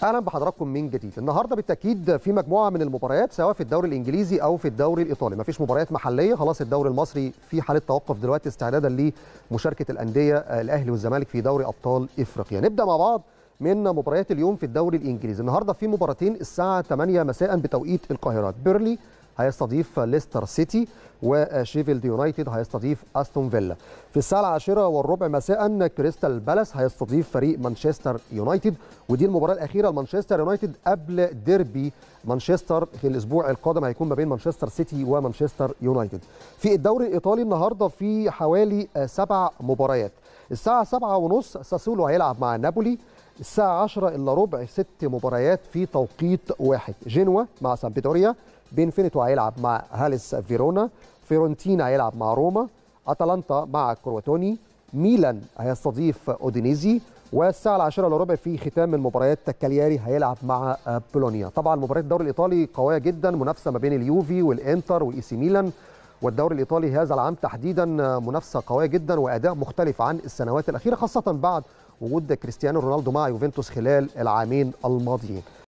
اهلا بحضراتكم من جديد النهارده بالتاكيد في مجموعه من المباريات سواء في الدوري الانجليزي او في الدوري الايطالي مفيش مباريات محليه خلاص الدوري المصري في حاله توقف دلوقتي استعدادا لمشاركه الانديه الاهلي والزمالك في دوري ابطال افريقيا نبدا مع بعض من مباريات اليوم في الدوري الانجليزي النهارده في مباراتين الساعه 8 مساء بتوقيت القاهره بيرلي هيستضيف ليستر سيتي وشيفيلد يونايتد هيستضيف استون فيلا في الساعه العاشرة والربع مساء كريستال بالاس هيستضيف فريق مانشستر يونايتد ودي المباراه الاخيره لمانشستر يونايتد قبل ديربي مانشستر في الاسبوع القادم هيكون ما بين مانشستر سيتي ومانشستر يونايتد في الدوري الايطالي النهارده في حوالي سبع مباريات الساعه سبعة ونص ساسولو هيلعب مع نابولي الساعة 10 إلا ربع ست مباريات في توقيت واحد جنوة مع سامبدوريا بينفينيتو هيلعب مع هاليس فيرونا فيرونتينا هيلعب مع روما أتلانتا مع كرواتوني ميلان هيستضيف أودينيزي والساعة العاشرة إلا ربع في ختام المباريات كالياري هيلعب مع بولونيا طبعا مباريات الدوري الإيطالي قوية جدا منافسة ما بين اليوفي والإنتر والإي سي ميلان والدوري الايطالي هذا العام تحديدا منافسه قويه جدا واداء مختلف عن السنوات الاخيره خاصه بعد وجود كريستيانو رونالدو مع يوفنتوس خلال العامين الماضيين